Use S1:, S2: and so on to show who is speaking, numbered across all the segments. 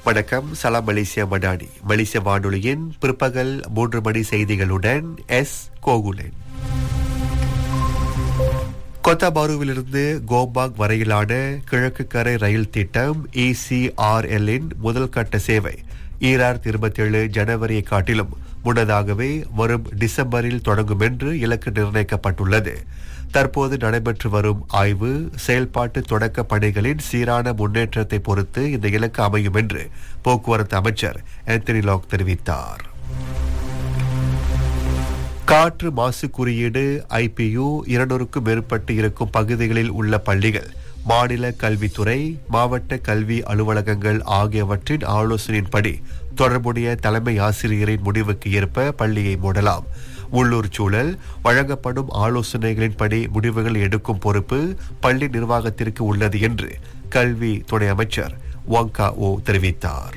S1: வணக்கம் சலாம் மலேசியா மடானி மலேசிய வானொலியின் பிற்பகல் மூன்று மணி செய்திகளுடன் எஸ் கோகுலன் கொத்தபாருவிலிருந்து கோபாக் வரையிலான கிழக்கு கரை ரயில் திட்டம் இசிஆர்எல்லின் முதல் கட்ட சேவை ஈராயிரத்தி இருபத்தி ஏழு ஜனவரியை காட்டிலும் முன்னதாகவே வரும் டிசம்பரில் தொடங்கும் என்று இலக்கு நிர்ணயிக்கப்பட்டுள்ளது தற்போது நடைபெற்று வரும் ஆய்வு செயல்பாட்டு தொடக்க பணிகளின் சீரான முன்னேற்றத்தை பொறுத்து இந்த இலக்கு அமையும் என்று போக்குவரத்து அமைச்சர் ஆந்தனி லாக் தெரிவித்தார் காற்று மாசு குறியீடு ஐபியு இருநூறுக்கும் மேற்பட்டு இருக்கும் பகுதிகளில் உள்ள பள்ளிகள் மாநில கல்வித்துறை மாவட்ட கல்வி அலுவலகங்கள் ஆகியவற்றின் ஆலோசனையின்படி தொடர்புடைய தலைமை ஆசிரியரின் முடிவுக்கு ஏற்ப பள்ளியை மூடலாம் உள்ளூர் சூழல் வழங்கப்படும் ஆலோசனைகளின்படி முடிவுகள் எடுக்கும் பொறுப்பு பள்ளி நிர்வாகத்திற்கு உள்ளது என்று கல்வி துணை அமைச்சர் வாங்கா ஓ தெரிவித்தார்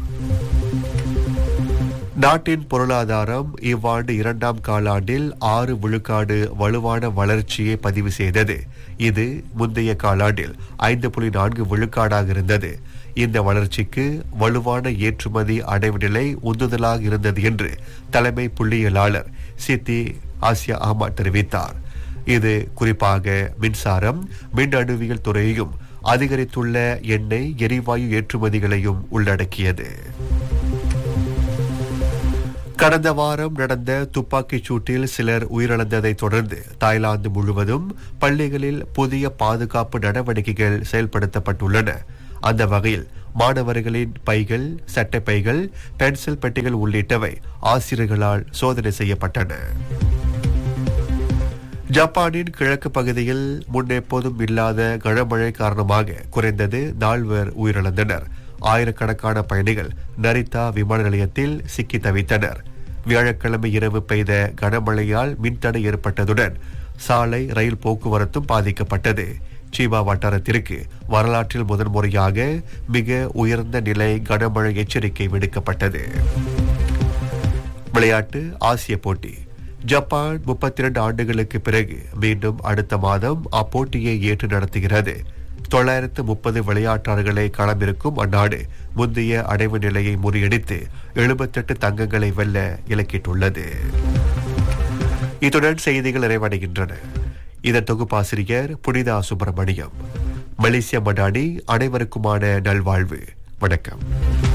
S1: நாட்டின் பொருளாதாரம் இவ்வாண்டு இரண்டாம் காலாண்டில் ஆறு விழுக்காடு வலுவான வளர்ச்சியை பதிவு செய்தது இது முந்தைய காலாண்டில் ஐந்து புள்ளி நான்கு விழுக்காடாக இருந்தது இந்த வளர்ச்சிக்கு வலுவான ஏற்றுமதி அடைவு நிலை உந்துதலாக இருந்தது என்று தலைமை புள்ளியியலாளர் சித்தி ஆசியா அஹ்மத் தெரிவித்தார் இது குறிப்பாக மின்சாரம் மின் அணுவியல் துறையையும் அதிகரித்துள்ள எண்ணெய் எரிவாயு ஏற்றுமதிகளையும் உள்ளடக்கியது கடந்த வாரம் நடந்த துப்பாக்கிச் சூட்டில் சிலர் உயிரிழந்ததைத் தொடர்ந்து தாய்லாந்து முழுவதும் பள்ளிகளில் புதிய பாதுகாப்பு நடவடிக்கைகள் செயல்படுத்தப்பட்டுள்ளன அந்த வகையில் மாணவர்களின் பைகள் சட்டைப்பைகள் பென்சில் பெட்டிகள் உள்ளிட்டவை ஆசிரியர்களால் சோதனை செய்யப்பட்டன ஜப்பானின் கிழக்கு பகுதியில் முன்னெப்போதும் இல்லாத கனமழை காரணமாக குறைந்தது நால்வர் உயிரிழந்தனர் ஆயிரக்கணக்கான பயணிகள் நரிதா விமான நிலையத்தில் சிக்கி தவித்தனர் வியாழக்கிழமை இரவு பெய்த கனமழையால் மின்தடை ஏற்பட்டதுடன் சாலை ரயில் போக்குவரத்தும் பாதிக்கப்பட்டது சீபா வட்டாரத்திற்கு வரலாற்றில் முதன்முறையாக மிக உயர்ந்த நிலை கனமழை எச்சரிக்கை விடுக்கப்பட்டது விளையாட்டு ஆசிய போட்டி ஜப்பான் முப்பத்தி இரண்டு ஆண்டுகளுக்கு பிறகு மீண்டும் அடுத்த மாதம் அப்போட்டியை ஏற்று நடத்துகிறது தொள்ளாயிரத்து முப்பது விளையாட்டாளர்களை களமிருக்கும் அந்நாடு முந்தைய அடைவு நிலையை முறியடித்து எழுபத்தெட்டு தங்கங்களை வெல்ல இலக்கிட்டுள்ளது இத்துடன் செய்திகள் நிறைவடைகின்றன இதன் தொகுப்பாசிரியர் புனிதா சுப்பிரமணியம் மலேசிய மடானி அனைவருக்குமான நல்வாழ்வு வணக்கம்